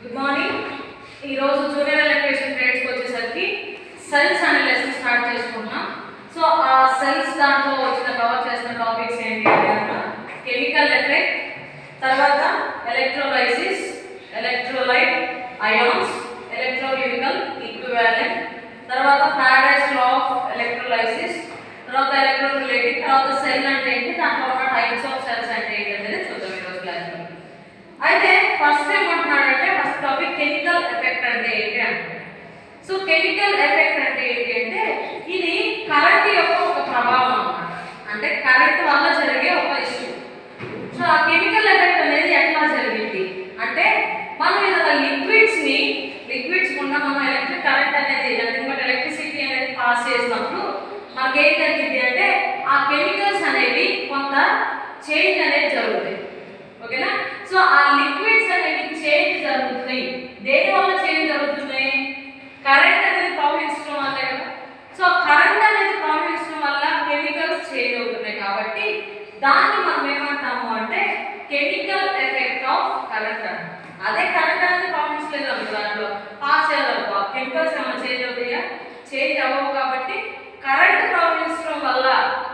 Good morning ఈరోజు junior electrician ట్రేడ్స్కి వచ్చేసరికి సెల్స్ అనే లెసన్ స్టార్ట్ చేసుకుంటున్నాం సో ఆ సెల్స్ దాంట్లో వచ్చిన కవర్ చేసిన టాపిక్స్ ఏంటి అంటే కెమికల్ ఎఫెక్ట్ తర్వాత electrolysis electrolyte ions electrochemical equivalent తర్వాత ఫ్యారడేస్ లా ఆఫ్ ఎలక్ట్రోలైసిస్ తర్వాత ఎలక్ట్రోలైటిక్ తర్వాత సెల్ అంటే ఏంటి దాంట్లో ఉన్న టైప్స్ ఆఫ్ సెల్స్ అంటే ఏంటి అనేది చూద్దాం ఈరోజు క్లాస్లో అయితే ఫస్ట్ ఏమంటున్నాడంటే ఫస్ట్ టాపిక్ కెమికల్ ఎఫెక్ట్ అంటే ఏంటి అంటే సో కెమికల్ ఎఫెక్ట్ అంటే ఏంటి అంటే ఇది కరెంట్ యొక్క ఒక ప్రభావం అన్నమాట అంటే కరెంట్ వల్ల జరిగే ఒక ఇష్యూ సో ఆ కెమికల్ ఎఫెక్ట్ అనేది ఎట్లా జరిగింది అంటే మనం ఏదైనా లిక్విడ్స్ ని లిక్విడ్స్ గుండా మనం ఎలక్ట్రిక్ కరెంట్ అనేది నథింగ్ బట్ ఎలక్ట్రిసిటీ అనేది పాస్ చేసినప్పుడు మనకి ఏం జరిగింది అంటే ఆ కెమికల్స్ అనేవి కొంత చేంజ్ అనేది జరుగుతాయి ఓకేనా సో ఆ లిక్విడ్స్ అనేవి చేంజ్ జరుగుతున్నాయి దేని వల్ల చేంజ్ జరుగుతున్నాయి కరెంట్ అనేది ప్రవహించడం వల్లే కదా సో కరెంట్ అనేది ప్రవహించడం వల్ల కెమికల్స్ చేంజ్ అవుతున్నాయి కాబట్టి దాన్ని మనం ఏమంటాము అంటే కెమికల్ ఎఫెక్ట్ ఆఫ్ కరెంట్ అంటాం అదే కరెంట్ అనేది ప్రవహించలేదు అనుకో దాంట్లో పాస్ చేయాలనుకో కెమికల్స్ ఏమైనా చేంజ్ అవుతాయా చేంజ్ అవ్వవు కాబట్టి కరెంట్ ప్రవహించడం వల్ల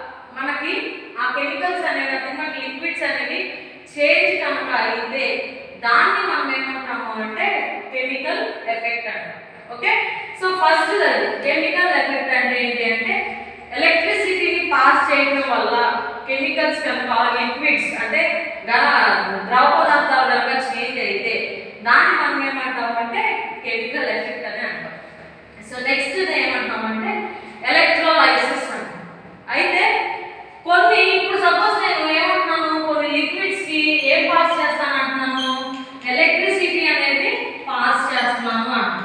మనకి ఆ కెమికల్స్ అనేవి అంటే లిక్విడ్స్ అనేవి చేంజ్ కనుక అయితే దాన్ని మనం ఏమంటాము అంటే కెమికల్ ఎఫెక్ట్ అంటాం okay so first chemical effect అంటే ఏంటి అంటే ఎలక్ట్రిసిటీని పాస్ చేయడం వల్ల కెమికల్స్ కనుక లిక్విడ్స్ అంటే ఘన ద్రవ పదార్థాలు కనుక చేంజ్ అయితే దాన్ని మనం ఏమంటాం అంటే కెమికల్ ఎఫెక్ట్ అని అంటాం సో నెక్స్ట్ ఏమంటామంటే ఎలక్ట్రోలైసిస్ అంటాం అయితే కొన్ని ఇప్పుడు సపోజ్ నేను ఏమంటున్నాను కొన్ని లిక్విడ్స్ కి ఏం పాస్ చేస్తాను అంటున్నాను ఎలక్ట్రిసిటీ అనేది పాస్ చేస్తున్నాను అంటున్నాను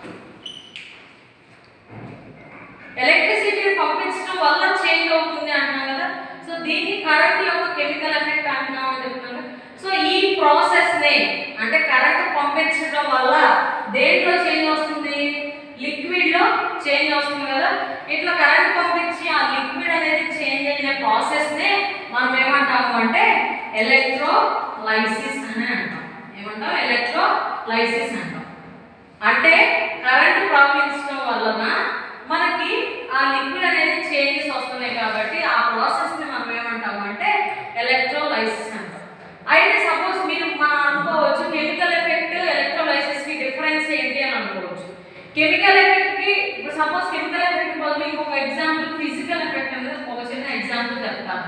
ఎలక్ట్రిసిటీ పంపించడం వల్ల చేంజ్ అవుతుంది అంటున్నాం కదా సో దీన్ని కరెంట్ యొక్క కెమికల్ ఎఫెక్ట్ అంటున్నాం అని చెప్తున్నాం కదా సో ఈ ప్రాసెస్ నే అంటే కరెంట్ పంపించడం వల్ల దేంట్లో చేంజ్ వస్తుంది లిక్విడ్ లో చేంజ్ వస్తుంది కదా ఇట్లా కరెంట్ పంపించి ఆ లిక్విడ్ అనేది చేంజ్ అయిన ప్రాసెస్ నే మనం ఏమంటాము అంటే ఎలక్ట్రోలైసిస్ అని అంటాం ఏమంటాం ఎలక్ట్రోలైసిస్ అంటాం అంటే కరెంట్ ప్రవహించడం వలన మనకి ఆ లిక్విడ్ అనేది చేంజెస్ వస్తున్నాయి కాబట్టి ఆ ప్రాసెస్ ని మనం ఏమంటాము అంటే ఎలక్ట్రోలైసిస్ అంటాం అయితే సపోజ్ మీరు మనం అనుకోవచ్చు కెమికల్ ఎఫెక్ట్ ఎలక్ట్రోలైసిస్ కి డిఫరెన్స్ ఏంటి అని అనుకోవచ్చు కెమికల్ ఎఫెక్ట్ కి ఇప్పుడు సపోజ్ కెమికల్ ఎఫెక్ట్ బదులు ఇంకొక ఎగ్జాంపుల్ ఫిజికల్ ఎఫెక్ట్ అనేది ఒక చిన్న ఎగ్జాంపుల్ చెప్తాను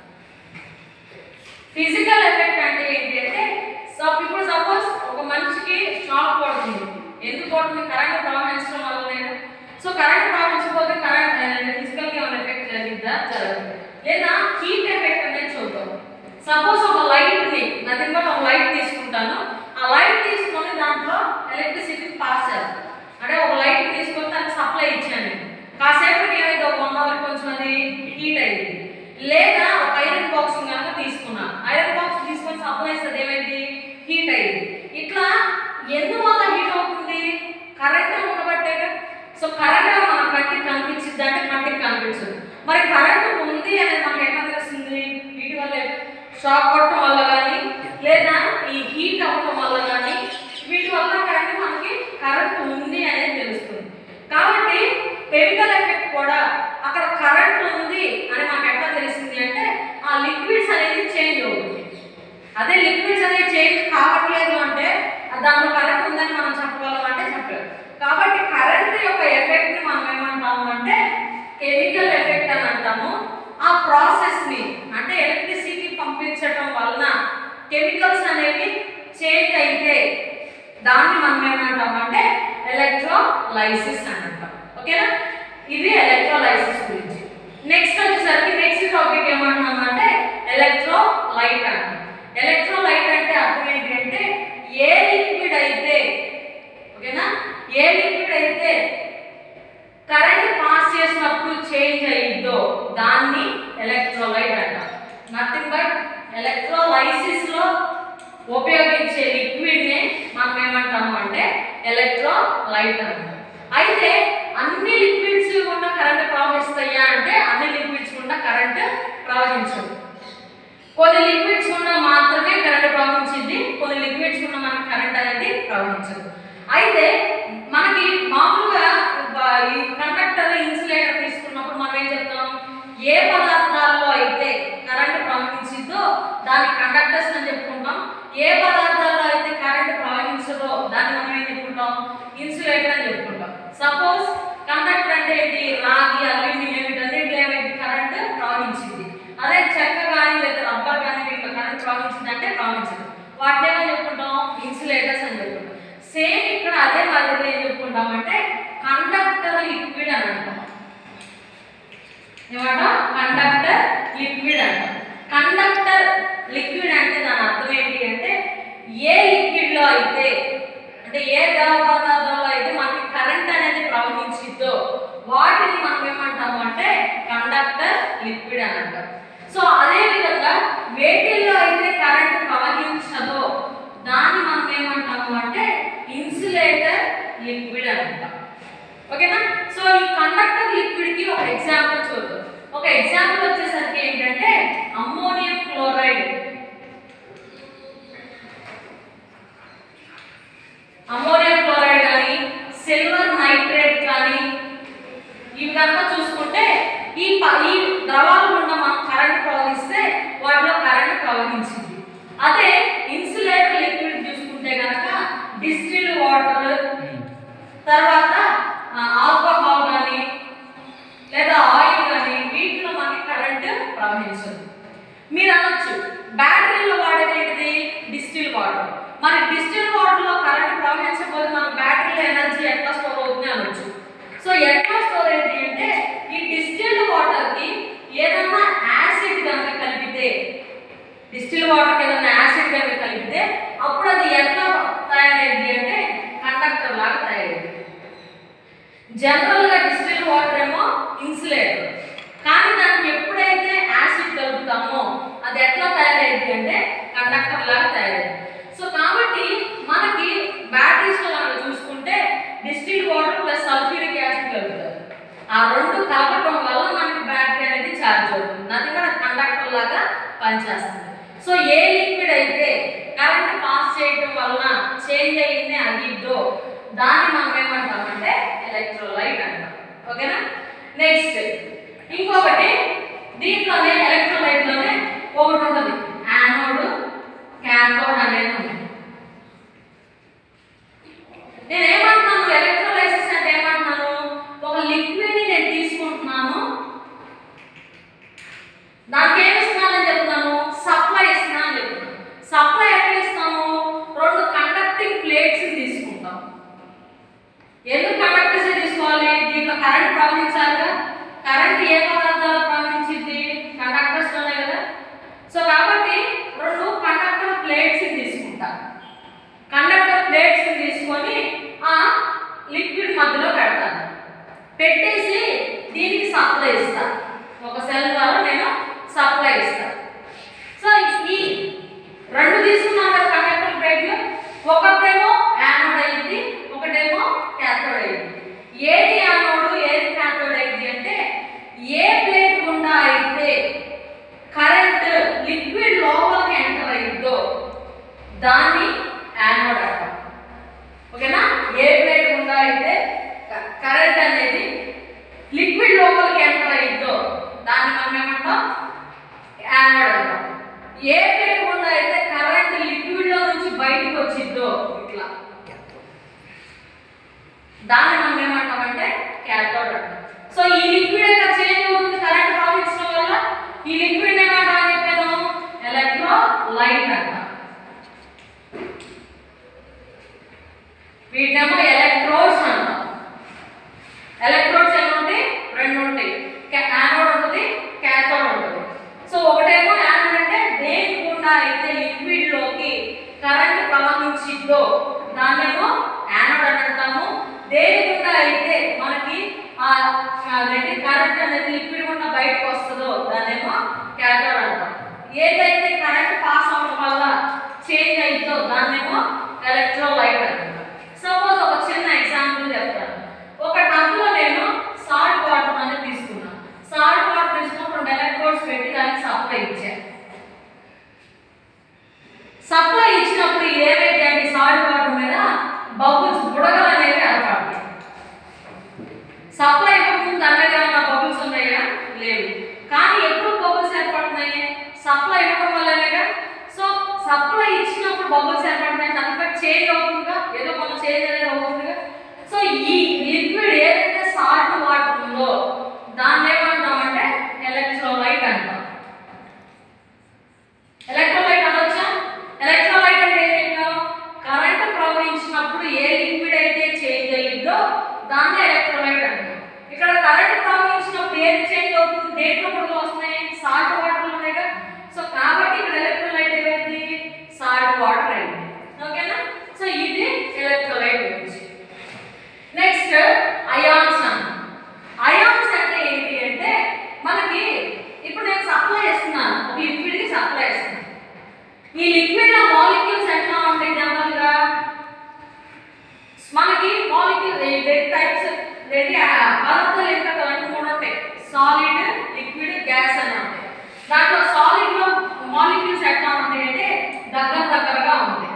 ఫిజికల్ ఎఫెక్ట్ అంటే ఏంటి అంటే సో ఇప్పుడు సపోజ్ ఒక మనిషికి షాక్ పడుతుంది ఎందుకు పడుతుంది కరెంట్ ప్రవహించడం వల్లనే సో కరెంట్ ప్రవహించకపోతే కరెంట్ ఫిజికల్ గా ఏమైనా ఎఫెక్ట్ జరిగిద్దా జరగదు లేదా హీట్ ఎఫెక్ట్ అనేది చూద్దాం సపోజ్ ఒక లైట్ ని నథింగ్ బట్ ఒక లైట్ తీసుకుంటాను ఆ లైట్ తీసుకొని దాంట్లో ఎలక్ట్రిసిటీ పాస్ చేస్తాను అంటే ఒక లైట్ తీసుకొని దానికి సప్లై ఇచ్చాను నేను కాసేపటికి ఏమైంది ఒక వన్ అవర్ కొంచెం అది హీట్ అయింది లేదా ఒక ఐరన్ బాక్స్ కనుక తీసుకున్నాను ఐరన్ బాక్స్ తీసుకొని సప్లై ఇస్తుంది ఏమైంది హీట్ అయింది ఇట్లా ఎందువల్ల హీట్ అవుతుంది కరెంట్ ఉండబట్టే సో కరెంట్ మన కంటికి కనిపించింది అంటే కంటికి కనిపించదు మరి కరెంట్ ఉంది అనేది మనకు ఎట్లా తెలుస్తుంది వీటి వల్ల షాక్ కొట్టడం వల్ల కానీ లేదా ఈ హీట్ అవ్వడం వల్ల కానీ వీటి వల్ల కానీ మనకి కరెంట్ ఉంది అనేది తెలుస్తుంది కాబట్టి కెమికల్ ఎఫెక్ట్ కూడా అక్కడ కరెంట్ ఉంది అని మనకు ఎట్లా తెలిసింది అంటే ఆ లిక్విడ్స్ అనేది చేంజ్ అవుతుంది అదే లిక్విడ్స్ అనేది చేంజ్ కావట్లేదు అంటే దాంట్లో కరెంట్ ఉందని మనం చెప్పగలం అంటే చెప్పలేము కాబట్టి కరెంట్ యొక్క ఎఫెక్ట్ ని మనం ఏమంటాము అంటే కెమికల్ ఎఫెక్ట్ అని అంటాము ఆ ప్రాసెస్ ని అంటే ఎలక్ట్రిసిటీ పంపించడం వలన కెమికల్స్ అనేవి చేంజ్ అయితే దాన్ని మనం ఏమంటాం అంటే ఎలక్ట్రోలైసిస్ అని అంటాం ఓకేనా ఇది ఎలక్ట్రోలైసిస్ గురించి నెక్స్ట్ వచ్చేసరికి నెక్స్ట్ టాపిక్ ఏమంటున్నామంటే ఎలక్ట్రోలైట్ అంటాం ఎలక్ట్రోలైట్ అంటే అర్థం ఏంటి అంటే ఏ లిక్విడ్ అయితే ఓకేనా ఏ లిక్విడ్ అయితే కరెంట్ పాస్ చేసినప్పుడు చేంజ్ అయ్యిద్దో దాన్ని ఎలక్ట్రోలైట్ అంటాం నథింగ్ బట్ ఎలక్ట్రోలైసిస్ లో ఉపయోగించే లిక్విడ్ నే మనం ఏమంటాము అంటే ఎలక్ట్రోలైట్ అంటాం అయితే అన్ని లిక్విడ్స్ గుండా కరెంట్ ప్రవహిస్తాయా అంటే అన్ని లిక్విడ్స్ గుండా కరెంట్ ప్రవహించదు కొన్ని లిక్విడ్స్ ఉన్న మాత్రమే కరెంట్ ప్రవహించింది కొన్ని లిక్విడ్స్ ఉన్న మనకి కరెంట్ అనేది ప్రవహించదు అయితే మనకి మామూలుగా బ- ఈ కండక్టర్ ఇన్సులేటర్ తీసుకున్నప్పుడు మనం ఏం చెప్తాం ఏ పదార్థాల్లో అయితే కరెంట్ ప్రవహించిందో దాన్ని కండక్టర్స్ అని చెప్పుకుంటాం ఏ పదార్థాల్లో అయితే కరెంట్ ప్రవహించదో దాన్ని మనం ఏం చెప్పుకుంటాం ఇన్సులేటర్ అని చెప్పుకుంటాం సపోజ్ కండక్టర్ అంటే ఏంటి రాగి అల్యూమినియం వీటన్నిటిలో ఏమైంది కరెంట్ ప్రవహించింది అదే చెక్క కానీ లేదా రబ్బర్ కానీ వీటిలో కరెంట్ ప్రవహించింది అంటే ప్రవహించదు వాటిని ఏమని చెప్పుకుంటాం ఇన్సులేటర్స్ అని చెప్పుకుంటాం సేమ్ ఇక్కడ అదే మాదిరిగా ఏం చెప్పుకుంటాం అంటే కండక్టర్ లిక్విడ్ అని అంటాం ఏమాట కండక్టర్ లిక్విడ్ అంటాం కండక్టర్ లిక్విడ్ అంటే దాని అర్థం ఏంటి అంటే ఏ లిక్విడ్ లో అయితే అంటే ఏ ద్రవ పదార్థంలో అయితే మనకి కరెంట్ అనేది ప్రవహించిద్దో వాటిని మనం ఏమంటాము అంటే కండక్టర్ లిక్విడ్ అని అంటాం సో అదే విధంగా వేటిల్లో అయితే కరెంట్ ప్రవహించదో దాన్ని మనం ఏమంటాము అంటే ఇన్సులేటర్ లిక్విడ్ అని అంటాం ఓకేనా సో ఈ కండక్టర్ లిక్విడ్ కి ఒక ఎగ్జాంపుల్ చూద్దాం ఒక ఎగ్జాంపుల్ వచ్చేసరికి ఏంటంటే అమ్మోనియం క్లోరైడ్ అమ్మోనియం క్లోరైడ్ కానీ సిల్వర్ నైట్రేట్ కానీ ఇవి కనుక చూసుకుంటే ఈ ప- ఈ ద్రవాలు గుండా మనం కరెంట్ ప్రవహిస్తే వాటిలో కరెంట్ ప్రవహించింది అదే ఇన్సులేటర్ లిక్విడ్ చూసుకుంటే కనుక డిస్టిల్ వాటర్ తర్వాత ఆల్కహాల్ కానీ లేదా ఆయిల్ కానీ వీటిలో మనకి కరెంట్ ప్రవహించదు మీరు అనొచ్చు బ్యాటరీలో వాడేది ఏంటిది డిస్టిల్ వాటర్ మరి డిస్టిల్ వాటర్లో కరెంట్ ప్రవహించకపోతే మన బ్యాటరీలో ఎనర్జీ ఎట్లా స్టోర్ అవుతుంది అనొచ్చు సో ఎట్లా స్టోర్ అయింది అంటే ఈ డిస్టిల్డ్ వాటర్కి ఏదన్నా యాసిడ్ కనుక కలిపితే డిస్టిల్ వాటర్ ఏదైనా యాసిడ్ కనుక కలిపితే అప్పుడు అది ఎట్లా తయారైంది అంటే కండక్టర్ లాగా తయారైంది జనరల్ గా డిస్టిల్ వాటర్ ఏమో ఇన్సులేటర్ కానీ దానికి ఎప్పుడైతే యాసిడ్ కలుపుతామో అది ఎట్లా తయారైంది అంటే కండక్టర్ లాగా తయారైంది సో కాబట్టి మనకి బ్యాటరీస్ లో కనుక చూసుకుంటే distil water plus sulphuric acid కలుపుతారు ఆ రెండు కలపటం వల్ల మనకి బ్యాటరీ అనేది ఛార్జ్ అవుతుంది అది కూడా కండక్టర్ లాగా పనిచేస్తుంది సో ఏ లిక్విడ్ అయితే కరెంట్ పాస్ చేయటం వలన చేంజ్ అయ్యింది అయ్యిద్దో దాన్ని మనం ఏమంటామంటే ఎలక్ట్రోలైట్ అంటాం ఓకేనా నెక్స్ట్ ఇంకొకటి దీంట్లోనే ఎలక్ట్రోలైట్ లోనే ఒకటి ఉంటుంది యానోడ్ క్యాథోడ్ అనేది ఉంది నేను ఏమంటున్నాను ఎలక్ట్రోలైసిస్ అంటే ఏమంటున్నాను ఒక లిక్విడ్ ని నేను తీసుకుంటున్నాను దానికి ఏమి ఇస్తున్నానని చెప్తున్నాను సప్లై ఇస్తున్నాను అని చెప్తున్నాను సప్లై ఎట్లా ఇస్తాము రెండు కండక్టింగ్ ప్లేట్స్ తీసుకుంటాం ఎందుకు కండక్టర్స్ తీసుకోవాలి దీంట్లో కరెంట్ ప్రవహించాలిగా కరెంట్ ఏ పదార్థాలు ప్రవహించింది కండక్టర్స్ లోనే కదా సో కాబట్టి రెండు కండక్టర్ ప్లేట్స్ తీసుకుంటా కండక్టర్ ప్లేట్స్ తీసుకొని ఆ లిక్విడ్ మధ్యలో పెడతాను పెట్టేసి దీనికి సప్లై ఇస్తా ఒక సెల్ ద్వారా నేను సప్లై ఇస్తా సో ఈ రెండు తీసుకున్నాం కదా కండక్టర్ ప్లేట్లు ఒకటేమో యానోడ్ అయింది ఒకటేమో క్యాథోడ్ అయింది ఏది యానోడ్ ఏది క్యాథోడ్ అయింది అంటే ఏ ప్లేట్ గుండా అయితే కరెంట్ లిక్విడ్ లోపలికి ఎంటర్ అయిందో దాన్ని యానోడ్ అంటాం ఓకేనా ఏ ప్లేట్ గుండా అయితే కరెంట్ అనేది లిక్విడ్ లోపలికి ఎంటర్ అయిందో దాన్ని మనం ఏమంటాం యానోడ్ అంటాం ఏ ప్లేట్ గుండా అయితే కరెంట్ లిక్విడ్ లో నుంచి బయటకు వచ్చిందో ఇట్లా దాన్ని మనం ఏమంటామంటే క్యాథోడ్ అంటాం సో ఈ లిక్విడ్ యొక్క చేంజ్ అవుతుంది కరెంట్ ప్రవహించడం వల్ల ఈ లిక్విడ్ ఏమంటామని చెప్పాను ఎలక్ట్రో లైట్ అంటాం వీటినేమో ఎలక్ట్రోడ్స్ అంటాం ఎలక్ట్రోడ్స్ ఎన్ని ఉంటాయి రెండు ఉంటాయి యానోడ్ ఉంటుంది క్యాథోడ్ ఉంటుంది సో ఒకటేమో యానోడ్ అంటే దేని గుండా అయితే లిక్విడ్ లోకి కరెంట్ ప్రవహించిద్దో దాన్నేమో యానోడ్ అని అంటాము దేని గుండా అయితే మనకి ఆ అదేంటి కరెంట్ అనేది లిక్విడ్ గుండా బయటకు వస్తుందో దాన్నేమో క్యాథోడ్ అంటాం ఏదైతే కరెంట్ పాస్ అవడం వల్ల చేంజ్ అయిద్దో దాన్నేమో ఎలక్ట్రోలైట్ అంటాం సపోజ్ ఒక చిన్న ఎగ్జాంపుల్ చెప్తాను ఒక టబ్లో నేను సాల్ట్ వాటర్ అనేది తీసుకున్నాను సాల్ట్ వాటర్ తీసుకుని రెండు ఎలక్ట్రోడ్స్ పెట్టి దానికి సప్లై ఇచ్చాను సప్లై ఇచ్చినప్పుడు ఏవైతే అంటే సాల్ట్ వాటర్ మీద బబుల్స్ బుడగలు అనేవి ఏర్పడతాయి సప్లై ఇవ్వకముందు దాని మీద ఏమైనా బబుల్స్ ఉన్నాయా లేవు కానీ ఎప్పుడు బబుల్స్ ఏర్పడుతున్నాయి సప్లై ఇవ్వడం వల్లనేగా సో సప్లై ఇచ్చినప్పుడు బబుల్స్ ఏర్పడుతున్నాయి కనుక చేంజ్ అవుతుందిగా ఏదో కొంత చేంజ్ అనేది అవుతుందిగా సో ఈ లిక్విడ్ ఏదైతే సాల్ట్ వాటర్ ఉందో దాన్ని ఏమంటామంటే ఎలక్ట్రోలైట్ అంటాం ఎలక్ట్రోలైట్ అనొచ్చా ఎలక్ట్రోలైట్ అంటే ఏంటో కరెంట్ ప్రవహించినప్పుడు ఏ లిక్విడ్ అయితే చేంజ్ అయ్యిందో దాన్నే ఎలక్ట్రోలైట్ అంటాం ఇక్కడ కరెంట్ ప్రవహించినప్పుడు ఏది చేంజ్ అవుతుంది దేంట్లో కూడా వస్తున్నాయి సాల్ట్ వాటర్ ఉన్నాయిగా సో కాబట్టి ఇక్కడ ఎలక్ట్రోలైట్ ఏమైంది సాల్ట్ వాటర్ అయింది ఓకేనా సో ఇది ఎలక్ట్రోలైట్ గురించి నెక్స్ట్ అయాన్స్ అంటాం అయాన్స్ అంటే ఏంటి అంటే మనకి ఇప్పుడు నేను సప్లై చేస్తున్నాను ఒక లిక్విడ్ కి సప్లై చేస్తున్నాను ఈ లిక్విడ్ లో మాలిక్యూల్స్ ఎట్లా ఉంటాయి జనరల్ గా మనకి మాలిక్యూల్ రెండు టైప్స్ రెండు పదార్థాలు ఏంటో కదంటే మూడు ఉంటాయి సాలిడ్ లిక్విడ్ గ్యాస్ అని ఉంటాయి దాంట్లో సాలిడ్ లో మాలిక్యూల్స్ ఎట్లా ఉంటాయి అంటే దగ్గర దగ్గరగా ఉంటాయి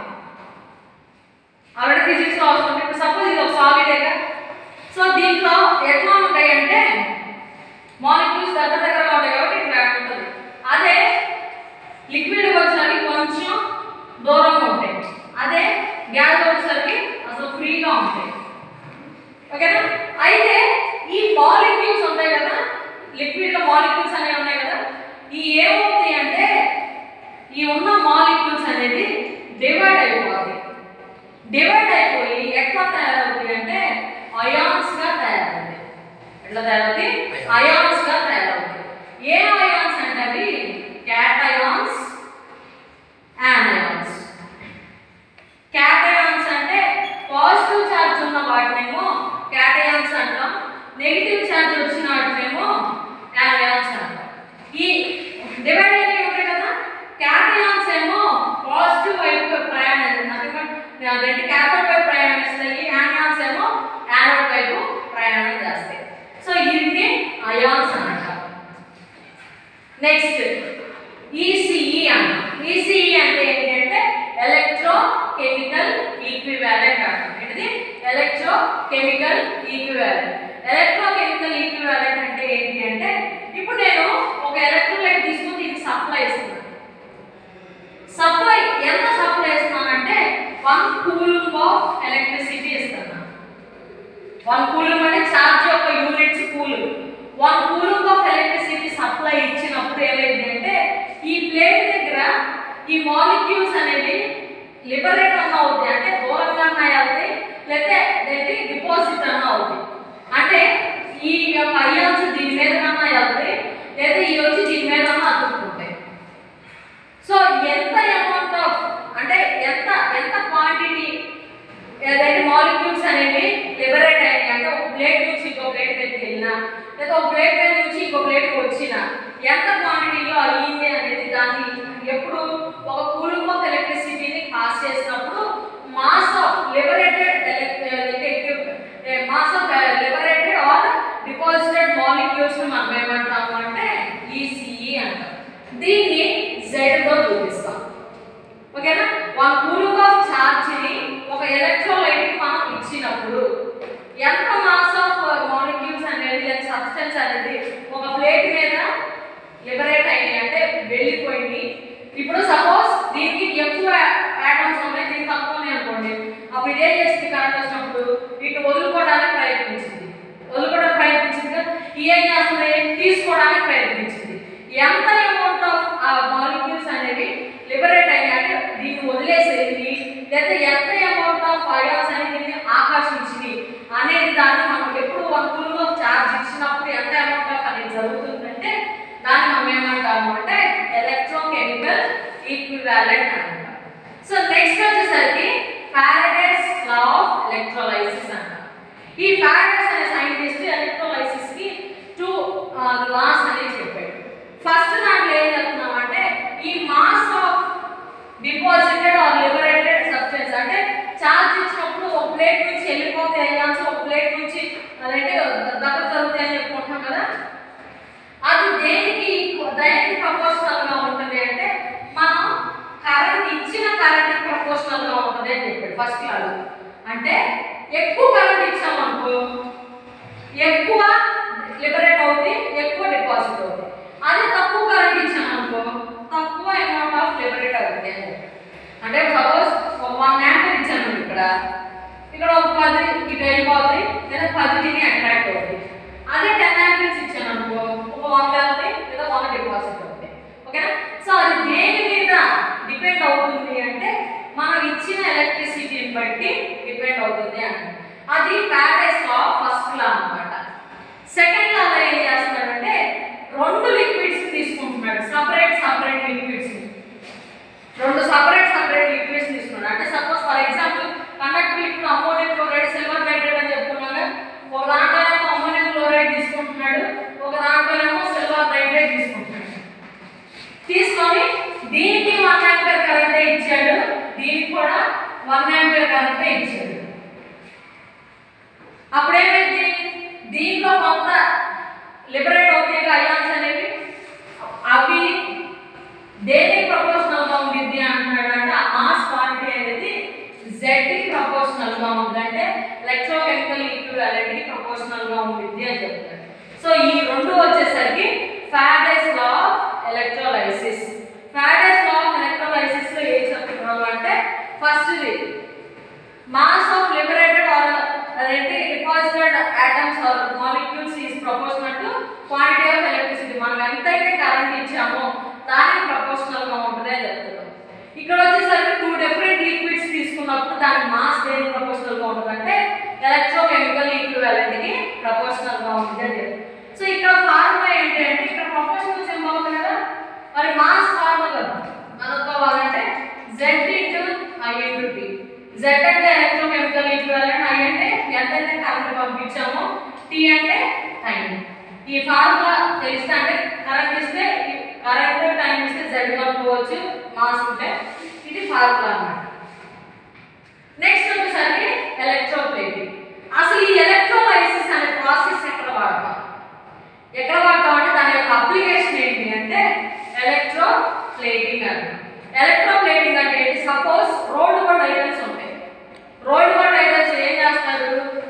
ఆల్రెడీ ఫిజిక్స్ లో వస్తుంది ఇప్పుడు సపోజ్ ఇది ఒక సాలిడేగా సో దీంట్లో ఎట్లా ఉంటాయి అంటే మాలిక్యూల్స్ దగ్గర దగ్గరగా ఉంటాయి కాబట్టి ఇట్లా ఉంటుంది అదే లిక్విడ్ వచ్చేసరికి కొంచెం దూరంగా ఉంటాయి అదే గ్యాస్ వచ్చేసరికి అసలు ఫ్రీగా ఉంటాయి ఓకేనా అయితే ఈ మాలిక్యూల్స్ ఉంటాయి కదా లిక్విడ్ లో మాలిక్యూల్స్ అనేవి ఉన్నాయి కదా ఈ ఏమవుతాయి అంటే ఈ ఉన్న మాలిక్యూల్స్ అనేది డివైడ్ అయిపోతాయి డివైడ్ అయిపోయి ఎట్లా తయారవుతాయి అంటే అయాన్స్ గా తయారవుతాయి ఎట్లా తయారవుతాయి అయాన్స్ గా తయారవుతాయి ఏ అయాన్స్ అంటే అవి క్యాటయాన్స్ యానయాన్స్ క్యాటయాన్స్ అంటే పాజిటివ్ ఛార్జ్ ఉన్న వాటినేమో క్యాటయాన్స్ అంటాం నెగిటివ్ ఛార్జ్ వచ్చిన వాటినేమో యానయాన్స్ అంటాం ఈ డివైడ్ అయినవి ఉంటాయి కదా క్యాటయాన్స్ ఏమో పాజిటివ్ వైపు ప్రయాణం అదేంటి క్యాథోడ్ వైపు ప్రయాణిస్తాయి యానియాన్స్ ఏమో యానోడ్ వైపు ప్రయాణం చేస్తాయి సో ఇది అయాన్స్ అంటాం నెక్స్ట్ ఈసీఈ అంటాం ఈసీఈ అంటే ఏంటంటే ఎలక్ట్రో కెమికల్ ఈక్వివాలెంట్ అంటాం ఏంటిది electrochemical equivalent electrochemical equivalent అంటే ఏంటి అంటే ఇప్పుడు నేను ఒక ఎలక్ట్రోలైట్ తీసుకుని దీనికి సప్లై ఇస్తున్నాను సప్లై ఎంత సప్లై ఇస్తున్నానంటే వన్ కూలుంగ్ ఆఫ్ ఎలక్ట్రిసిటీ ఇస్తున్నాను వన్ కూలుంగ్ అంటే ఛార్జ్ యొక్క units coulomb one coulomb of electricity supply ఇచ్చినప్పుడు ఏమైంది అంటే ఈ ప్లేట్ దగ్గర ఈ మాలిక్యూల్స్ అనేవి లిబరేట్ అన్న అవుతాయి అంటే దూరంగా అన్న అవుతాయి లేకపోతే అదేంటి డిపాజిట్ అన్న అవుతాయి అంటే ఈ యొక్క అయాన్స్ దీని మీద కన్నా వెళ్తాయి లేదా ఈ వచ్చి దీని మీద అతుక్కుంటాయి సో ఎంత అమౌంట్ ఆఫ్ అంటే ఎంత ఎంత క్వాంటిటీ ఏదైతే మాలిక్యూల్స్ అనేవి లిబరేట్ అయ్యాయి అంటే ఒక ప్లేట్ నుంచి ఇంకో ప్లేట్ దగ్గరికి వెళ్ళినా లేదా ఒక ప్లేట్ మీద నుంచి ఇంకో ప్లేట్ వచ్చిన ఎంత క్వాంటిటీలో అయ్యింది అనేది దాన్ని ఎప్పుడు ఒక కూలింగ్ ఆఫ్ ఎలక్ట్రిసిటీని పాస్ చేసినప్పుడు mass of liberated mass of liberated or deposited molecules మనం ఏమంటాము అంటే ఈసీఈ అంటాం దీన్ని జెడ్ తో చూపిస్తాం ఓకేనా వన్ కూలింగ్ ఆఫ్ ఛార్జ్ ని ఒక ఎలక్ట్రోలైట్ కి మనం ఇచ్చినప్పుడు ఎంత మాస్ ఆఫ్ మాలిక్యూల్స్ అనేది లేదా సబ్స్టెన్స్ అనేది ఒక ప్లేట్ మీద లిబరేట్ అయ్యి అంటే వెళ్ళిపోయింది ఇప్పుడు సపోజ్ దీనికి ఎక్కువ ఆటమ్స్ ఉన్నాయి దీనికి తక్కువ ఉన్నాయి అనుకోండి అప్పుడు ఇదేం చేస్తుంది కరెంట్ వచ్చినప్పుడు వీటిని వదులుకోవడానికి ప్రయత్నించింది వదులుకోవడానికి ప్రయత్నించింది కదా ఈ ఏం చేస్తుంది తీసుకోవడానికి ప్రయత్నించింది ఎంత అమౌంట్ ఆఫ్ ఆ మాలిక్యూల్స్ అనేవి లిబరేట్ అయ్యాయి అంటే దీన్ని వదిలేసేది లేదా ఎంత అమౌంట్ ఆఫ్ అయాన్స్ అనేది దీన్ని ఆకర్షించింది అనేది దాన్ని మనం ఎప్పుడు వన్ కూల్ ఆఫ్ ఛార్జ్ ఇచ్చినప్పుడు ఎంత అమౌంట్ ఆఫ్ అనేది జరుగుతుందంటే దాన్ని మనం ఏమంటాము అంటే ఎలక్ట్రోకెమికల్ ఈక్వివాలెంట్ అంటాం సో నెక్స్ట్ వచ్చేసరికి ఫారడేస్ లా ఆఫ్ ఎలక్ట్రోలైసిస్ అంటాం ఈ ఫారడేస్ అనే సైంటిస్ట్ ఎలక్ట్రోలైసిస్ కి టూ లాస్ అనేది చెప్పాడు ఫస్ట్ దాంట్లో ఏం చెప్తున్నాం అంటే ఈ mass of deposited or liberated substance అంటే చార్జ్ ఇచ్చినప్పుడు ఒక ప్లేట్ నుంచి వెళ్ళిపోతే అయ్యాన్స్ ఒక ప్లేట్ నుంచి అదంటే దగ్గర జరుగుతాయి అని చెప్పుకుంటున్నాం కదా అది దేనికి దేనికి ప్రపోర్షనల్ గా ఉంటుంది అంటే మనం కరెంట్ ఇచ్చిన ప్రపోర్షనల్ గా ఉంటుంది అని చెప్పాడు ఫస్ట్ క్లాస్ అంటే ఎక్కువ కరెంట్ ఇచ్చామనుకో ఎక్కువ లిబరేట్ అవుతుంది ఎక్కువ డిపాజిట్ అవుతుంది అదే తక్కువ కరెంట్ ఇచ్చామనుకో తక్కువ అమౌంట్ ఆఫ్ లిబరేట్ అవుతుంది అని చెప్పాడు. అంటే సపోజ్ ఒక వన్ యాంపర్ ఇచ్చాను ఇక్కడ ఇక్కడ ఒక పది ఇటు వెళ్ళిపోతుంది లేదా పది దీన్ని అట్రాక్ట్ అవుతుంది అదే టెన్ యాంపిల్స్ ఇచ్చాను అనుకో ఒక వంద వెళ్తాయి లేదా వంద డిపాజిట్ అవుతాయి ఓకేనా సో అది దేని మీద డిపెండ్ అవుతుంది అంటే మనం ఇచ్చిన ఎలక్ట్రిసిటీని బట్టి డిపెండ్ అవుతుంది అంటే అది ప్యారడైస్ లా ఫస్ట్ లా అన్నమాట సెకండ్ లా ఏం చేస్తున్నాడంటే రెండు లిక్విడ్స్ తీసుకుంటున్నాడు సపరేట్ సపరేట్ లిక్విడ్స్ రెండు సపరేట్ సపరేట్ లిక్విడ్స్ తీసుకున్నాడు అంటే suppose for example conductor liquid ammonium chloride silver nitrate అని చెప్పుకున్నాగా ఒక దాంట్లోనేమో అమ్మోనియం క్లోరైడ్ తీసుకుంటున్నాడు ఒక దాంట్లోనేమో సిల్వర్ నైట్రేట్ తీసుకుంటున్నాడు తీసుకొని దీనికి వన్ యాంపియర్ కరెంటే ఇచ్చాడు దీనికి కూడా వన్ యాంపియర్ కరెంటే ఇచ్చాడు అప్పుడేమైంది దీంట్లో కొంత లిబరేట్ అవుతాయి అయాన్స్ అనేవి అవి దేనికి ప్రపోర్షనల్ గా ఉండిద్ది అంటున్నాడు అంటే ఆ మాస్ క్వాంటిటీ అనేది Z కి ప్రపోర్షనల్ గా ఉంది అంటే ఎలక్ట్రోకెమికల్ ఈక్వివాలెంట్ కి ప్రపోర్షనల్ గా ఉండిద్ది అని చెప్తాడు సో ఈ రెండు వచ్చేసరికి Faraday's law of electrolysis Faraday's law of electrolysis లో ఏం చెప్తున్నాడు అంటే ఫస్ట్ ఇది mass of liberated or అదేంటి deposited atoms or molecules is proportional to quantity of electricity మనం ఎంతైతే కరెంట్ ఇచ్చామో దానికి ప్రపోర్షనల్ గా ఉంటుంది అని చెప్తున్నాం ఇక్కడ వచ్చేసరికి టూ డిఫరెంట్ లిక్విడ్స్ తీసుకున్నప్పుడు దాని మాస్ దేనికి ప్రపోర్షనల్ గా ఉంటుంది అంటే ఎలక్ట్రోకెమికల్ ఈక్వివాలెంట్ కి ప్రపోర్షనల్ గా ఉంటుంది అని చెప్తాం సో ఇక్కడ ఫార్ములా ఏంటి అంటే ఇక్కడ ప్రపోర్షనల్ సింబల్ ఉంది కదా మరి మాస్ ఫార్ములా కనుక్కోవాలంటే Z into I into T Z అంటే ఎలక్ట్రోకెమికల్ ఈక్వివాలెంట్ I అంటే ఎంతైతే కరెంట్ పంపించామో T అంటే టైం ఈ ఫార్ములా తెలిస్తే అంటే కరెంట్ ఇస్తే కరెంట్ టైం ఇస్తే Z కనుక్కోవచ్చు మాస్ ఉంటే ఇది ఫార్ములా అన్నమాట నెక్స్ట్ వచ్చేసరికి ఎలక్ట్రోప్లేటింగ్ అసలు ఈ ఎలక్ట్రోలైసిస్ అనే ప్రాసెస్ ఎక్కడ వాడతాం ఎక్కడ వాడతాం అంటే దాని యొక్క అప్లికేషన్ ఏంటి అంటే ఎలక్ట్రో ప్లేటింగ్ అంట ఎలక్ట్రో ప్లేటింగ్ అంటే ఏంటి సపోజ్ రోడ్ గోల్డ్ ఐటమ్స్ ఉంటాయి రోడ్ గోల్డ్ ఐటమ్స్ ఏం చేస్తారు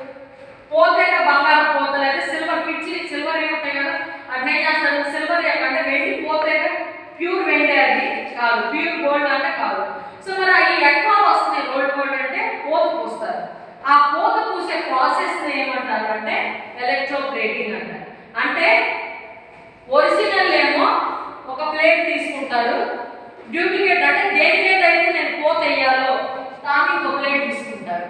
పోతేట బంగారం పోతలు అయితే సిల్వర్ పిచ్చి సిల్వర్ ఏముంటాయి కదా అట్లా ఏం చేస్తారు సిల్వర్ అంటే వెండి పోతేట ప్యూర్ వెండి అది కాదు ప్యూర్ గోల్డ్ అంటే కాదు సో మరి అవి ఎట్లా వస్తున్నాయి రోడ్ గోల్డ్ అంటే పోత పూస్తారు ఆ పోత పూసే ప్రాసెస్ ఏమంటారు అంటే ఎలక్ట్రో ప్లేటింగ్ అంటారు అంటే ఒరిజినల్ ఏమో ఒక ప్లేట్ తీసుకుంటారు డూప్లికేట్ అంటే దేని మీద అయితే నేను పోత వేయాలో దాన్ని ఇంకో ప్లేట్ తీసుకుంటారు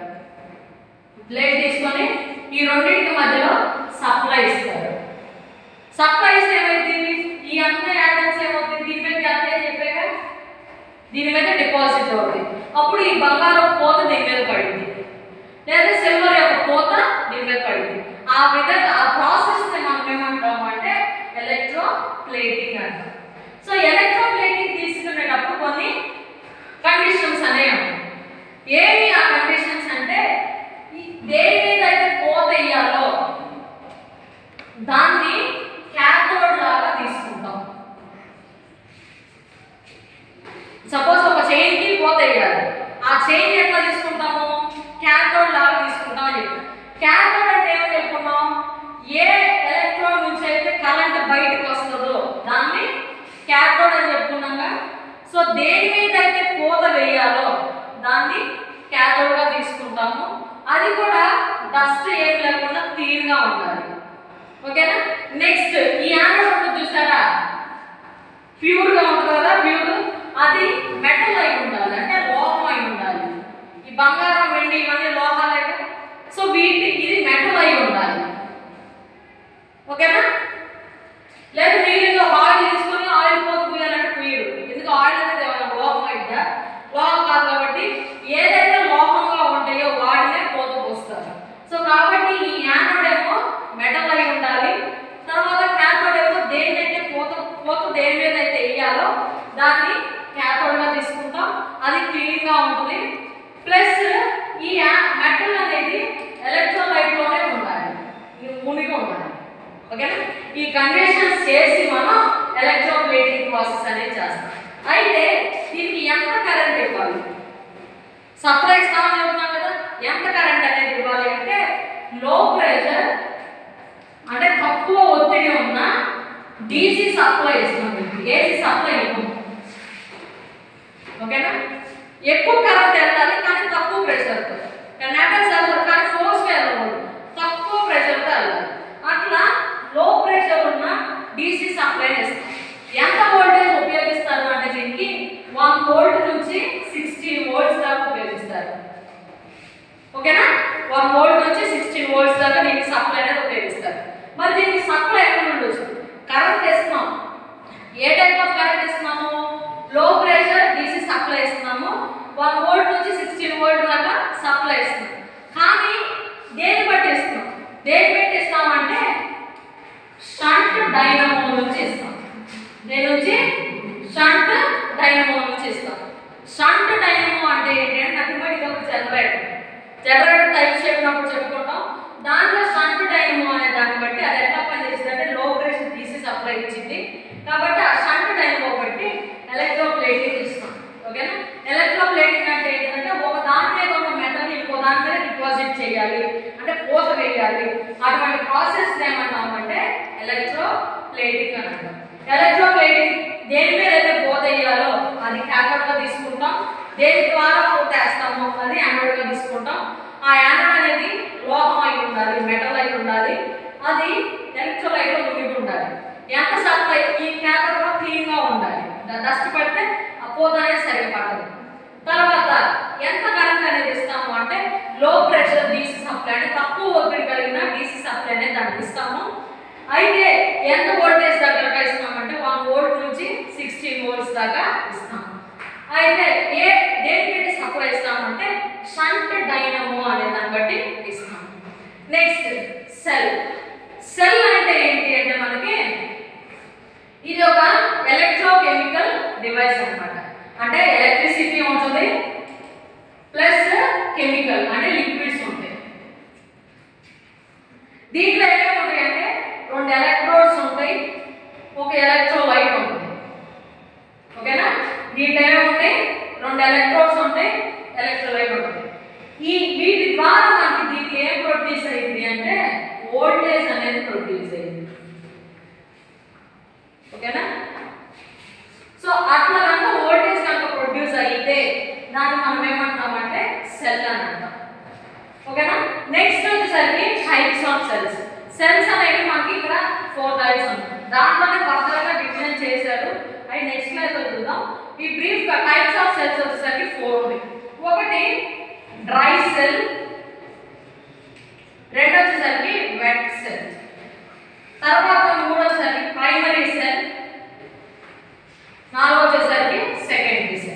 ప్లేట్ తీసుకొని ఈ రెండింటి మధ్యలో సప్లై ఇస్తారు సప్లై ఇస్తే ఏమైంది ఈ అన్న యాటమ్స్ ఏమవుతుంది దీని మీద అంతే చెప్పాక దీని మీద డిపాజిట్ అవుతుంది అప్పుడు ఈ బంగారం పోత దీని మీద పడింది లేదా సిల్వర్ యొక్క పోత దీని మీద పడింది ఆ విధంగా ఆ ప్రాసెస్ ని మనం ఏమంటాము అంటే ఎలక్ట్రో ప్లేటింగ్ అంటాం సో ఎలక్ట్రో ప్లేటింగ్ తీసుకునేటప్పుడు కొన్ని కండిషన్స్ అనేవి ఉన్నాయి ఏమి ఆ కండిషన్స్ అంటే ఈ దేని మీద అయితే పోత వేయాలో దాన్ని క్యాథోడ్ లాగా తీసుకుంటాం సపోజ్ ఒక చైన్ కి పోత వేయాలి ఆ చైన్ ఎట్లా తీసుకుంటాము క్యాథోడ్ లాగా తీసుకుంటాం అని చెప్పి క్యాథోడ్ అంటే ఏమని చెప్పుకున్నాం ఏ ఎలక్ట్రాన్ నుంచి అయితే కరెంట్ బయటకు వస్తుందో దాన్ని క్యాథోడ్ అని చెప్పుకున్నాగా సో దేని మీద అయితే పోత వేయాలో దాన్ని క్యాథోడ్ గా తీసుకుంటాము అది కూడా డస్ట్ ఏం లేకుండా క్లీన్ గా ఉండాలి ఓకేనా నెక్స్ట్ ఈ యానోడ్ ఉంటుంది చూసారా ప్యూర్ గా ఉంటుంది కదా ప్యూర్ అది మెటల్ అయి ఉండాలి అంటే లోహం అయి ఉండాలి ఈ బంగారం వెండి ఇవన్నీ లోహాలే కదా. సో వీటి ఇది మెటల్ అయి ఉండాలి ఓకేనా లేదు మీరు ఆయిల్ తీసుకొని ఆయిల్ పోతు పూయాలంటే పూయరు ఎందుకు ఆయిల్ అనేది ఏమైనా లోహం అయితే లోహం కాదు కాబట్టి ఏదైతే లోహంగా ఉంటాయో వాటినే పోత పోస్తారు సో కాబట్టి ఈ యానోడ్ ఏమో మెటల్ అయి ఉండాలి తర్వాత క్యాథోడ్ ఏమో దేన్నైతే పోత పోత దేని మీద అయితే వేయాలో దాన్ని క్యాథోడ్ గా తీసుకుంటాం అది క్లీన్ గా ఉంటుంది ప్లస్ ఈ మెటల్ అనేది ఎలక్ట్రోలైట్ లోనే ఉండాలి ఇది మునిగి ఉండాలి ఓకేనా ఈ కండిషన్స్ చేసి మనం ఎలక్ట్రోప్లేటింగ్ ప్రాసెస్ అనేది చేస్తాం అయితే దీనికి ఎంత కరెంట్ ఇవ్వాలి సప్లై ఇస్తామని చెప్తున్నాం కదా ఎంత కరెంట్ అనేది ఇవ్వాలి అంటే లో ప్రెషర్ అంటే తక్కువ ఒత్తిడి ఉన్న డీసీ సప్లై ఇస్తాం ఏసీ సప్లై ఇవ్వము ఓకేనా ఎక్కువ కరెంట్ వెళ్ళాలి కానీ తక్కువ ప్రెషర్తో నెపల్స్ వెళ్ళాలి కానీ ఫోర్స్గా వెళ్ళకూడదు తక్కువ ప్రెషర్తో వెళ్ళాలి అట్లా లో ప్రెషర్ ఉన్న డీసీ సప్లై ఇస్తాం ఎంత వోల్టేజ్ ఉపయోగిస్తారు అంటే దీనికి వన్ వోల్ట్ నుంచి సిక్స్టీన్ వోల్ట్స్ దాకా ఉపయోగిస్తారు ఓకేనా వన్ వోల్ట్ నుంచి సిక్స్టీన్ వోల్ట్స్ దాకా దీనికి సప్లై అనేది ఉపయోగిస్తారు మరి దీనికి సప్లై ఎక్కడ నుండి వస్తుంది కరెంట్ ఇస్తున్నాం ఏ టైప్ ఆఫ్ కరెంట్ ఇస్తున్నాము లో ప్రెషర్ డీసీ సప్లై ఇస్తున్నాము వన్ వోల్ట్ నుంచి సిక్స్టీన్ వోల్ట్ దాకా సప్లై ఇస్తున్నాం కానీ దేని బట్టి ఇస్తున్నాం దేని బట్టి ఇస్తామంటే షంట్ డైనమో నుంచి ఇస్తాం దేని నుంచి షంట్ డైనమో నుంచి ఇస్తాం షంట్ డైనమో అంటే ఏంటి అంటే నథింగ్ బట్ ఇది ఒక జనరేటర్ జనరేటర్ టైప్ చెప్పినప్పుడు చెప్పుకుంటాం దాంట్లో షంట్ డైనమో అనే దాన్ని బట్టి అది ఎట్లా పనిచేస్తుంది అంటే లో ప్రెషర్ డీసీ సప్లై ఇచ్చింది కాబట్టి ఆ షంట్ డైనమో బట్టి ఎలక్ట్రో ప్లేటింగ్ ఇస్తాం ఓకేనా ఎలక్ట్రో ప్లేటింగ్ అంటే ఏంటంటే ఒక దాని మీద ఉన్న మెటల్ ఇంకో దాని మీద డిపాజిట్ చేయాలి అంటే పూత వేయాలి అటువంటి ప్రాసెస్ ఏమంటామంటే ఎలక్ట్రో ప్లేటింగ్ అని అంటాం ఎలక్ట్రో ప్లేటింగ్ దేని మీద అయితే పూత వేయాలో అది క్యాథోడ్ గా తీసుకుంటాం దేని ద్వారా పూత వేస్తామో అది యానోడ్ గా తీసుకుంటాం ఆ యానోడ్ అనేది లోహం అయి ఉండాలి మెటల్ అయి ఉండాలి అది ఎలక్ట్రోలైట్ లో మునిగి ఉండాలి ఎంత సప్లై ఈ క్యాథోడ్ కూడా క్లీన్ గా ఉండాలి డస్ట్ పడితే ఆ పూత అనేది సరిగా పడదు తర్వాత ఎంత కరెంట్ అనేది ఇస్తాము అంటే లో ప్రెషర్ డీసీ సప్లై అంటే తక్కువ ఒత్తిడి కలిగిన డీసీ సప్లై అనేది దానికి ఇస్తాము అయితే ఎంత వోల్టేజ్ దగ్గరగా ఇస్తామంటే వన్ వోల్ట్ నుంచి సిక్స్టీన్ వోల్ట్స్ దాకా ఇస్తాము అయితే ఏ దేని బట్టి సప్లై ఇస్తామంటే షంట్ డైనమో అనే దాన్ని బట్టి ఇస్తాము నెక్స్ట్ సెల్ సెల్ అంటే ఏంటి అంటే మనకి ఇది ఒక ఎలక్ట్రోకెమికల్ డివైస్ అన్నమాట అంటే ఎలక్ట్రిసిటీ ఉంటుంది ప్లస్ కెమికల్ అంటే లిక్విడ్స్ ఉంటాయి దీంట్లో ఏమేమి ఉంటాయి అంటే రెండు ఎలక్ట్రోడ్స్ ఉంటాయి ఒక ఎలక్ట్రోలైట్ ఉంటుంది ఓకేనా దీంట్లో ఏమేమి ఉంటాయి రెండు ఎలక్ట్రోడ్స్ ఉంటాయి ఎలక్ట్రోలైట్ ఉంటుంది ఈ వీటి ద్వారా మనకి దీనికి ఏం ప్రొడ్యూస్ అయింది అంటే వోల్టేజ్ అనేది ప్రొడ్యూస్ అయింది ఓకేనా సో అట్లా కనుక వోల్టేజ్ కనుక ప్రొడ్యూస్ అయితే దాన్ని మనం ఏమంటామంటే సెల్ అని అంటాం ఓకేనా నెక్స్ట్ వచ్చేసరికి టైప్స్ ఆఫ్ సెల్స్ సెల్స్ అనేవి మనకి ఇక్కడ ఫోర్ టైప్స్ ఉంటాయి దాంట్లోనే ఫర్దర్ గా డిఫరెన్స్ చేశారు అవి నెక్స్ట్ క్లాస్ లో చూద్దాం ఈ బ్రీఫ్ గా టైప్స్ ఆఫ్ సెల్స్ వచ్చేసరికి ఫోర్ ఉన్నాయి ఒకటి డ్రై సెల్ రెండు వచ్చేసరికి వెట్ సెల్ తర్వాత మూడోసరికి ప్రైమరీ సెల్ నాలుగో వచ్చేసరికి secondary cell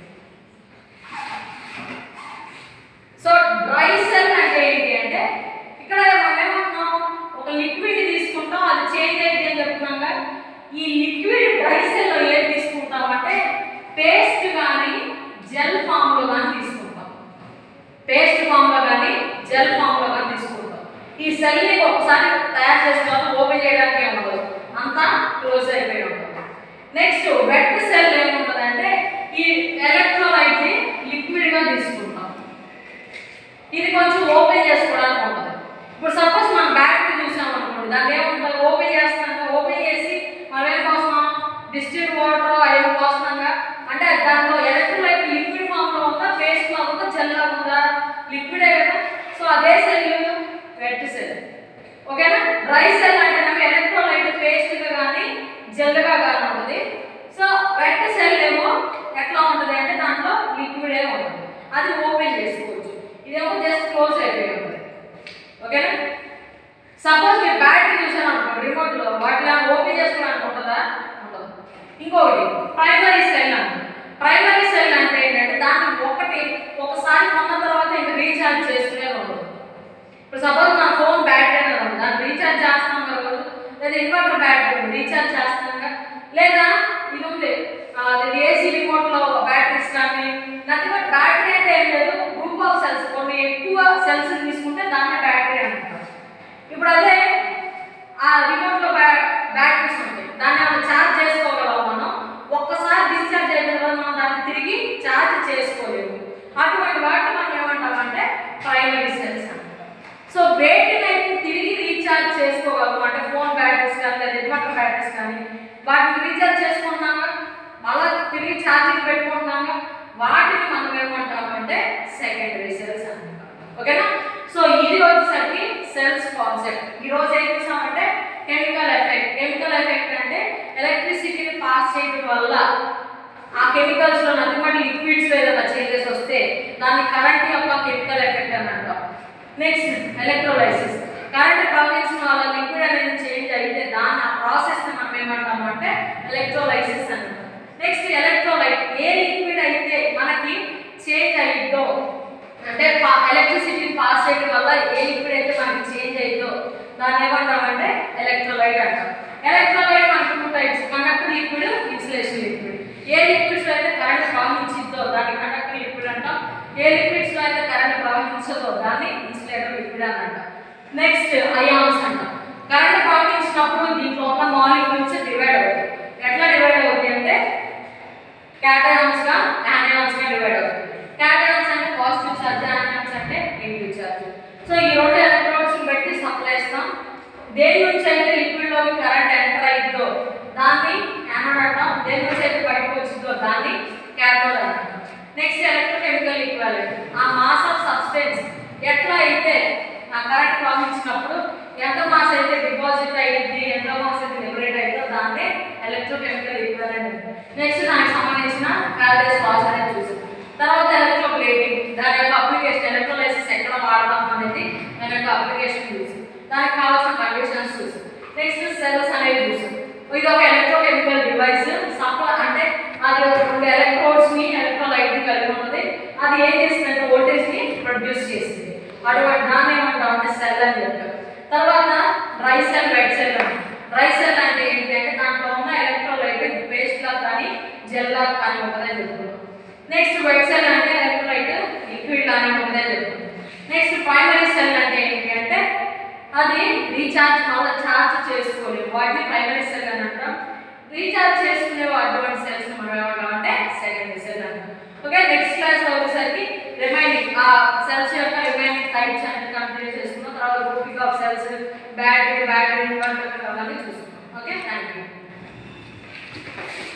so dry cell అంటే ఏంటి అంటే ఇక్కడ మనం ఏమంటున్నాం ఒక లిక్విడ్ తీసుకుంటాం అది చేంజ్ అయింది అని చెప్తున్నాం కదా ఈ లిక్విడ్ డ్రై సెల్ లో ఏం తీసుకుంటాం అంటే పేస్ట్ కానీ జెల్ ఫామ్ లో కానీ తీసుకుంటాం పేస్ట్ ఫామ్ లో కానీ జెల్ ఫామ్ లో కానీ తీసుకుంటాం ఈ సెల్ ని ఒకసారి తయారు చేసుకొని ఓపెన్ చేయడానికి ఉండదు అంతా క్లోజ్ అయిపోయి ఉంటుంది నెక్స్ట్ వెట్ సెల్ ఏముంటుందంటే ఈ ఎలక్ట్రోలైట్ ని లిక్విడ్ గా తీసుకుంటాం ఇది కొంచెం ఓపెన్ చేసుకోవడానికి ఉంటుంది ఇప్పుడు సపోజ్ మనం బ్యాటరీ చూసాం అనుకోండి దాన్ని ఏముంటుంది ఓపెన్ చేస్తాం ఓపెన్ చేసి మనం ఏం పోస్తున్నాం డిస్టిల్ వాటర్ ఐదు పోస్తున్నాం అంటే దాంట్లో ఎలక్ట్రోలైట్ లిక్విడ్ ఫామ్ లో ఉందా పేస్ట్ లో ఉందా జెల్ లో ఉందా లిక్విడే కదా సో అదే సెల్ వెట్ సెల్ ఓకేనా డ్రై సెల్ అంటే ఎలక్ట్రోలైట్ పేస్ట్ గా కానీ జెల్ గా కానీ ఉంటుంది సో వెట్ సెల్ ఏమో ఎట్లా ఉంటుంది అంటే దాంట్లో లిక్విడే ఉంటుంది అది ఓపెన్ చేసుకోవచ్చు ఇదేమో జస్ట్ క్లోజ్ అయిపోయి ఉంటుంది ఓకేనా సపోజ్ మీరు బ్యాటరీ చూసాను అనుకోండి రిమోట్ లో వాటిలో ఓపెన్ చేసుకోవడానికి ఉంటుందా ఉండదు ఇంకొకటి ప్రైమరీ సెల్ అంట ప్రైమరీ సెల్ అంటే ఏంటంటే దాన్ని ఒకటి ఒకసారి కొన్న తర్వాత ఇంకా రీఛార్జ్ చేసుకునే ఉండదు ఇప్పుడు సపోజ్ నా ఫోన్ బ్యాటరీ అనేది ఉంది దాన్ని రీఛార్జ్ చేస్తాం కదా రోజు లేదా ఇన్వర్టర్ బ్యాటరీ ఉంది రీఛార్జ్ చేస్తాం కదా లేదా ఇది ఉంది ఏసీ రిమోట్ లో బ్యాటరీస్ కానీ నథింగ్ బట్ బ్యాటరీ అంటే ఏం లేదు గ్రూప్ ఆఫ్ సెల్స్ కొన్ని ఎక్కువ సెల్స్ తీసుకుంటే దాన్నే బ్యాటరీ అంటారు ఇప్పుడు అదే ఆ రిమోట్ లో బ్యాటరీస్ ఉంటాయి దాన్ని మనం ఛార్జ్ చేసుకోగలం మనం ఒక్కసారి డిశ్చార్జ్ అయిన తర్వాత మనం దాన్ని తిరిగి ఛార్జ్ చేసుకోలేము అటువంటి వాటి బ్యాటరీస్ కానీ వాటిని రీఛార్జ్ చేసుకుంటున్నాము మళ్ళీ తిరిగి ఛార్జింగ్ పెట్టుకుంటున్నాము వాటిని మనం ఏమంటామంటే సెకండరీ సెల్స్ అంటాం ఓకేనా సో ఇది వచ్చేసరికి సెల్స్ కాన్సెప్ట్ ఈ రోజు ఏం చూసామంటే కెమికల్ ఎఫెక్ట్ కెమికల్ ఎఫెక్ట్ అంటే ఎలక్ట్రిసిటీని పాస్ చేయడం వల్ల ఆ కెమికల్స్ లో నదిమడి లిక్విడ్స్ లో ఏదైనా చేంజెస్ వస్తే దాన్ని కరెంట్ యొక్క కెమికల్ ఎఫెక్ట్ అని అంటాం నెక్స్ట్ ఎలక్ట్రోలైసిస్ కరెంట్ ప్రవహించిన వల్ల లిక్విడ్ అనేది చేంజ్ అయితే దాన్ని ఆ ప్రాసెస్ ని మనం ఏమంటాము అంటే ఎలక్ట్రోలైసిస్ అంటాం నెక్స్ట్ ఎలక్ట్రోలైట్ ఏ లిక్విడ్ అయితే మనకి చేంజ్ అయ్యిందో అంటే ఎలక్ట్రిసిటీ పాస్ చేయడం వల్ల ఏ లిక్విడ్ అయితే మనకి చేంజ్ అయ్యిందో దాన్ని ఏమంటామంటే ఎలక్ట్రోలైట్ అంటాం ఎలక్ట్రోలైట్ మనకి two types conductor liquid insulation liquid ఏ లిక్విడ్స్ లో అయితే కరెంట్ ప్రవహించిందో దాన్ని కండక్టర్ లిక్విడ్ అంటాం ఏ లిక్విడ్స్ లో అయితే కరెంట్ ప్రవహించదో దాన్ని ఇన్సులేటర్ లిక్విడ్ అని అంటాం నెక్స్ట్ అయాన్స్ అంటాం కరెంట్ ప్రవహించినప్పుడు దీంట్లో ఉన్న మాలిక్యూల్స్ డివైడ్ అవుతాయి ఎట్లా డివైడ్ అవుతాయి అంటే క్యాటయాన్స్ గా యానియాన్స్ గా డివైడ్ అవుతుంది క్యాటయాన్స్ అంటే పాజిటివ్ చార్జ్ యానియాన్స్ అంటే నెగిటివ్ చార్జ్ సో ఈ రెండు ఎలక్ట్రోడ్స్ పెట్టి సప్లై ఇస్తాం దేని నుంచి అయితే లిక్విడ్ లోకి కరెంట్ ఎంటర్ అయ్యిందో దాన్ని యానోడ్ అంటాం దేని నుంచి అయితే బయటకు వచ్చిందో దాన్ని క్యాథోడ్ అంటాం నెక్స్ట్ ఎలక్ట్రోకెమికల్ ఈక్వాలెంట్ ఆ మాస్ ఆఫ్ సబ్స్టెన్స్ ఎట్లా అయితే ఆ కరెంట్ ప్రవహించినప్పుడు ఎంత మాస్ అయితే డిపాజిట్ అయ్యింది ఎంత మాస్ అయితే లిబరేట్ అయ్యిందో దాన్నే ఎలక్ట్రోకెమికల్ ఈక్వాలెంట్ నెక్స్ట్ దానికి సంబంధించిన ఫ్యారడేస్ లాస్ అనేది చూసాం తర్వాత ఎలక్ట్రోప్లేటింగ్ దాని యొక్క అప్లికేషన్ ఎలక్ట్రోలైసిస్ ఎక్కడ వాడతాం అనేది దాని యొక్క అప్లికేషన్ చూసి దానికి కావాల్సిన కండిషన్స్ చూసి నెక్స్ట్ సెల్స్ అనేది చూసాం ఇది ఒక ఎలక్ట్రోకెమికల్ డివైస్ సప్లై అంటే అది ఒక రెండు ఎలక్ట్రోడ్స్ ని ఎలక్ట్రోలైట్ కలిగి ఉంటుంది అది ఏం చేస్తుందంటే వోల్టేజ్ ని ప్రొడ్యూస్ చేస్తుంది అటువంటి దాన్ని ఏమంటాం అంటే సెల్ అని చెప్తాం తర్వాత డ్రై సెల్ వెట్ సెల్ అంటాం డ్రై సెల్ అంటే ఏంటి అంటే దాంట్లో ఉన్న ఎలక్ట్రోలైట్ పేస్ట్ లా కానీ జెల్ లా కానీ ఉంటుందని చెప్పుకున్నాం నెక్స్ట్ వెట్ సెల్ అంటే ఎలక్ట్రోలైట్ లిక్విడ్ లానే ఉంటుందని చెప్పుకున్నాం నెక్స్ట్ ప్రైమరీ సెల్ అంటే ఏంటి అంటే అది రీఛార్జ్ మళ్ళీ ఛార్జ్ చేసుకోలేము వాటిని ప్రైమరీ సెల్ అని అంటాం రీఛార్జ్ చేసుకునే అటువంటి సెల్స్ మనం ఏమంటాం అంటే సెకండరీ సెల్ అంటాం ఓకే నెక్స్ట్ క్లాస్ లో వచ్చేసరికి రిమైనింగ్ ఆ సెల్స్ యొక్క రిమైనింగ్ టైప్స్ అనేది కంప్లీట్ చేసుకున్నాం తర్వాత grouping of cells battery battery inverter అవన్నీ చూసుకున్నాం ఓకే థ్యాంక్ యూ